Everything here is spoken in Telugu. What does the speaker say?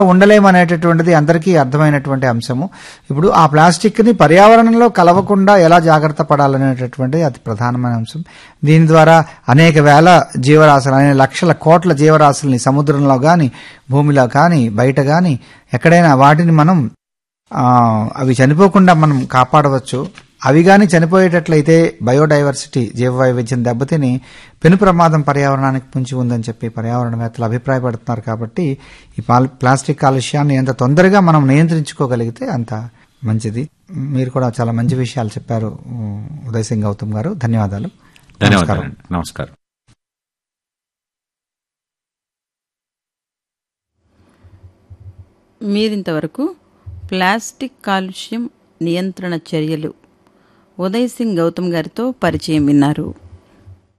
ఉండలేమనేటటువంటిది అందరికీ అర్థమైనటువంటి అంశము ఇప్పుడు ఆ ప్లాస్టిక్ ని పర్యావరణంలో కలవకుండా ఎలా జాగ్రత్త పడాలనేటటువంటిది అతి ప్రధానమైన అంశం దీని ద్వారా అనేక వేల జీవరాశులు అనేక లక్షల కోట్ల జీవరాశుల్ని సముద్రంలో కానీ భూమిలో కానీ బయట కానీ ఎక్కడైనా వాటిని మనం ఆ, అవి చనిపోకుండా మనం కాపాడవచ్చు అవి కానీ చనిపోయేటట్లయితే బయోడైవర్సిటీ జీవ వైవిధ్యం దెబ్బతిని పెను ప్రమాదం పర్యావరణానికి పుంచి ఉందని చెప్పి పర్యావరణవేత్తలు అభిప్రాయపడుతున్నారు కాబట్టి ఈ పాల్- ప్లాస్టిక్ కాలుష్యాన్ని ఎంత తొందరగా మనం నియంత్రించుకోగలిగితే అంత మంచిది మీరు కూడా చాలా మంచి విషయాలు చెప్పారు ఉ- ఉదయ్ సింగ్ గౌతమ్ గారు ధన్యవాదాలు ధన్యవాదాలు నమస్కారం మీరింతవరకు ప్లాస్టిక్ కాలుష్యం నియంత్రణ చర్యలు ఉదయ్ సింగ్ గౌతమ్ గారితో పరిచయం విన్నారు